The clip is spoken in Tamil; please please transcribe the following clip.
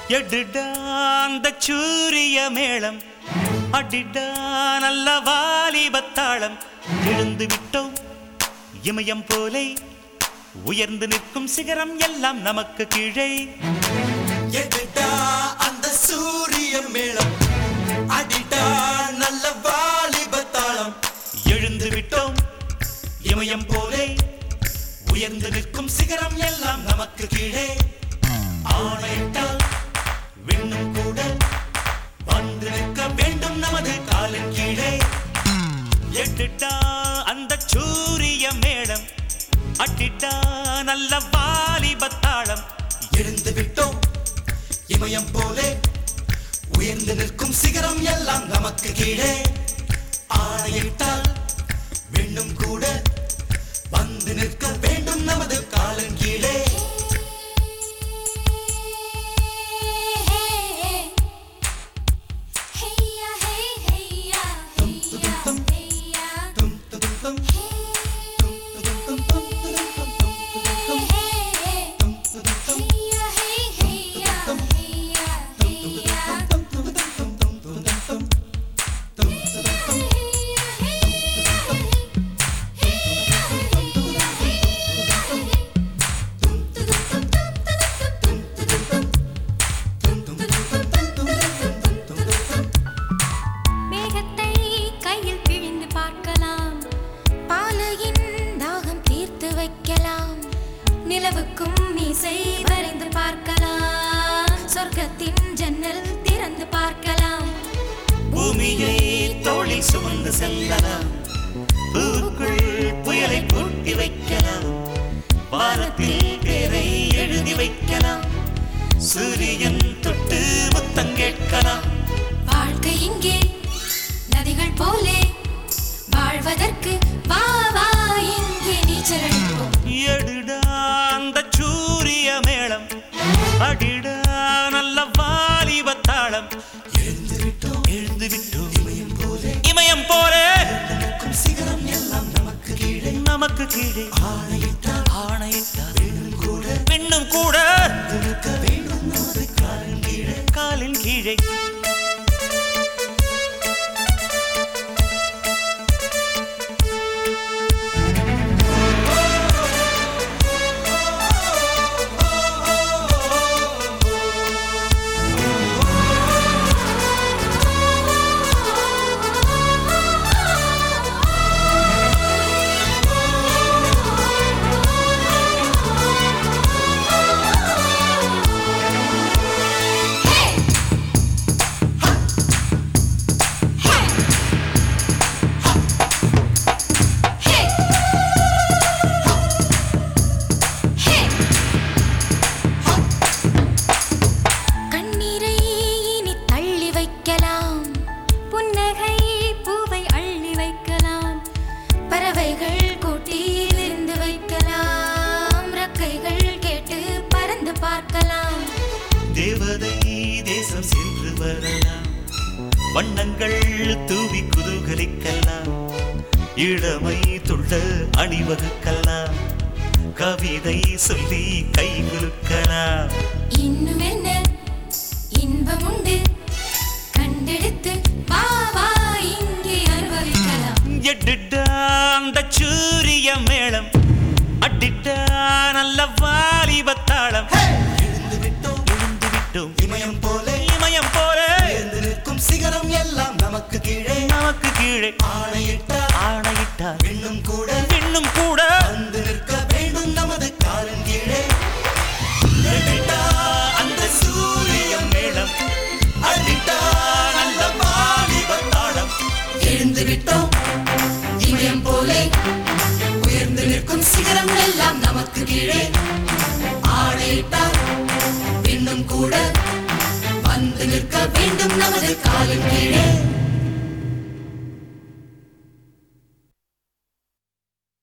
எடுடா அந்த சூரிய மேளம் அடிடா நல்ல வாலிபத்தாளம் எழுந்து விட்டோம் இமயம் போலே உயர்ந்து நிற்கும் சிகரம் எல்லாம் நமக்கு கீழே எடுடா அந்த சூரிய மேளம் அடிடா நல்ல வாலிபத்தாளம் எழுந்து விட்டோம் இமயம் போலே உயர்ந்து நிற்கும் சிகரம் எல்லாம் நமக்கு கீழே ஆணையிட்டால் விண்ணும் கூட வந்து நிற்க வேண்டும் நமது காலின் கீழே எட்டுட்டா அந்த சூரிய மேளம் அட்டிட்டா நல்ல வாலிபத்தாளம் எழுந்து விட்டோம் இமயம் போலே உயர்ந்து நிற்கும் சிகரம் எல்லாம் நமக்கு கீழே ஆணையிட்டால் விண்ணும் கூட வந்து நிற்க வேண்டும் நமது காலின் கீழே டும் டும் டும் டும் டும் டும் டும் டும் டும் டும் டும் மேகத்தை கையில் பிழிந்து பார்க்கலாம் பாலையின் தாகம் தீர்த்து வைக்கலாம் நிலவுக்கும் மீசை வரைந்து பார்க்கலாம் சொர்க்கத்தின் ஜன்னல் திறந்து பார்க்கலாம் பூமியை தோளில் சுமந்து செல்லலாம் பூவுக்குள் புயலை பூட்டி வைக்கலாம் வானத்தில் பேரை எழுதி வைக்கலாம் சூரியன் தொட்டு முத்தம் கேட்கலாம் வாழ்க்கை இங்கே நதிகள் போலே வாழ்வதற்கு வா வா இங்கே நீச்சல் அடிப்போம் எடுடா அந்த சூரிய மேளம் அடிடா நல்ல வாலிபத்தாளம் எழுந்து விட்டோம் எழுந்து விட்டோம் இமயம் போலே இமயம் போல நிற்கும் சிகரம் எல்லாம் நமக்கு கீழே நமக்கு கீழே ஆணையிட்டால் ஆணையிட்டார் விண்ணும் கூட பெண்ணும் கூட நிற்க வேண்டும் நமது காலின் கீழே காலின் கீழே கண்ணீரை இனி தள்ளி வைக்கலாம் புன்னகை பூவை அள்ளி வைக்கலாம் பறவைகள் கூட்டில் இருந்து வைக்கலாம் ரக்கைகள் கேட்டு பறந்து பார்க்கலாம் தேவதை தேசம் சென்று வரலாம் வண்ணங்கள் தூவி குதூகலிக்கலாம் இளமை துள்ள அணிவகுக்கலாம் கவிதை சொல்லி கை குலுக்கலாம் இன்னும் என்ன இன்பம் உண்டு கண்டெடுத்து வா வா இங்கே அனுபவிக்கலாம் எட்டுட்டா அந்த சூரிய மேளம் அட்டிட்டா நல்ல வாலிபத்தாளம் எழுந்து விட்டோம் எழுந்து விட்டோம் இமயம் போலே இமயம் போல உயர்ந்து நிற்கும் சிகரம் எல்லாம் நமக்கு கீழே நமக்கு கீழே ஆணையிட்டால் ஆணையிட்டார் விண்ணும் கூட இன்னும் கூட வந்து நிற்க வேண்டும் நமது காலின் கீழே எட்டிட்டா அந்த சூரிய மேளம் அடிட்டா நல்ல வாலிபத்தாளம் எழுந்து விட்டோம் இமயம் போலே உயர்ந்து நிற்கும் சிகரம் எல்லாம் நமக்கு கீழே ஆணையிட்டால் இன்னும் கூட வந்து நிற்க வேண்டும் நமது காலின் கீழே